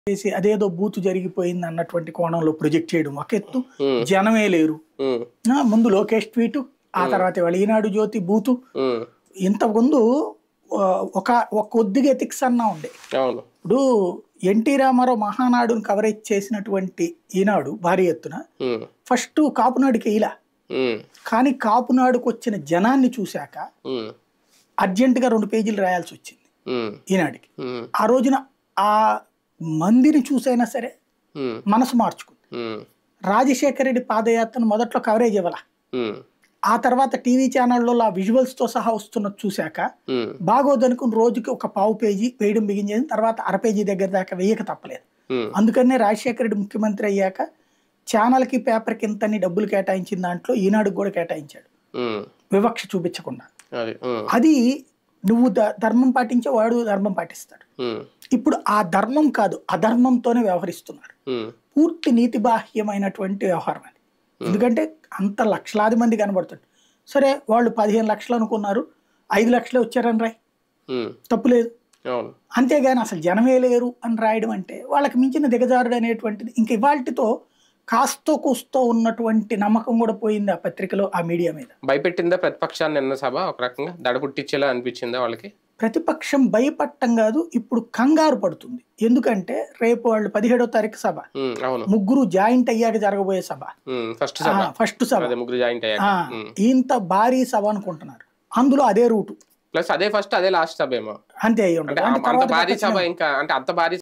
చేసి అదేదో బూతు జరిగిపోయింది అన్నటువంటి కోణంలో ప్రొజెక్ట్ చేయడం ఒక ఎత్తు ఉమ్, జనమే లేరు ఉమ్, ఆ, ముందు లోకేష్ ట్వీట్ ఆ తర్వాత వాళ్ళ ఈనాడు జ్యోతి బూతు ఉమ్, ఇంతకుముందు ఆ, ఒక ఒక కొద్దిగా ఎథిక్స్ అన్నా ఉండే అవును ఇప్పుడు ఎన్టీ రామారావు మహానాడును కవరేజ్ చేసినటువంటి ఈనాడు భారీ ఎత్తున ఉమ్, ఫస్ట్ కాపునాడుకి ఇలా ఉమ్, కానీ కాపునాడుకు వచ్చిన జనాన్ని చూశాక ఉమ్, అర్జెంటుగా రెండు పేజీలు రాయాల్సి వచ్చింది ఉమ్, ఈనాడికి ఉమ్, ఆ రోజున ఆ మందిని చూసైనా సరే ఉమ్, మనసు మార్చుకుంది ఉమ్, రాజశేఖర రెడ్డి పాదయాత్రను మొదట్లో కవరేజ్ ఇవ్వాల ఉమ్, ఆ తర్వాత టీవీ ఛానళ్ళలో ఆ visuals తో సహా వస్తున్నది చూశాక ఉమ్, బాగోదనుకుని రోజుకి ఒక పావు పేజీ వేయడం బిగించేది తర్వాత అర పేజీ దగ్గర దాకా వేయక తప్పలేదు ఉమ్, అందుకనే రాజశేఖర రెడ్డి ముఖ్యమంత్రి అయ్యాక ఛానల్కి పేపర్కి ఇంతని డబ్బులు కేటాయించిన దాంట్లో ఈనాడుకు కూడా కేటాయించాడు ఉమ్, వివక్ష చూపించకుండా అది ఉమ్, అది నువ్వు ద- ధర్మం పాటించే వాడు ధర్మం పాటిస్తాడు ఉమ్, ఇప్పుడు ఆ ధర్మం కాదు అధర్మంతోనే వ్యవహరిస్తున్నారు ఉమ్, పూర్తి నీతి బాహ్యమైనటువంటి వ్యవహారం అది ఎందుకంటే అంత లక్షలాది మంది కనబడుతుంది సరే వాళ్ళు పదిహేను లక్షలు అనుకున్నారు ఐదు లక్షలే వచ్చారని రాయి ఉమ్, తప్పులేదు అవును అంతేగాని అసలు జనమే లేరు అని రాయడం అంటే వాళ్ళకి మించిన దిగజారుడు అనేటువంటిది ఇంక ఇవాళతో కాస్తో కూస్తో ఉన్నటువంటి నమ్మకం కూడా పోయింది ఆ పత్రికలో ఆ మీడియా మీద భయపెట్టిందా ప్రతిపక్షాన్ని నిన్న సభ ఒక రకంగా దడ పుట్టించేలా అనిపించిందా వాళ్ళకి ప్రతిపక్షం భయపట్టం కాదు ఇప్పుడు కంగారు పడుతుంది ఎందుకంటే రేపు వాళ్ళు పదిహేడో తారీఖు సభ ఉమ్, అవును ముగ్గురు జాయింట్ అయ్యాక జరగబోయే సభ ఉమ్, ఫస్ట్ సభ ఫస్ట్ సభ అదే ముగ్గురు జాయింట్ అయ్యాక ఆ, ఉమ్. ఇంత భారీ సభ అనుకుంటున్నారు అందులో అదే రూటు ప్లస్ అదే ఫస్ట్ అదే లాస్ట్ సభ ఏమో అంతే అయ్యి అంటే ఉండదు అంటే అంత తర్వాత భారీ ప్రపంచం- సభ ఇంకా అంటే అంత భారీ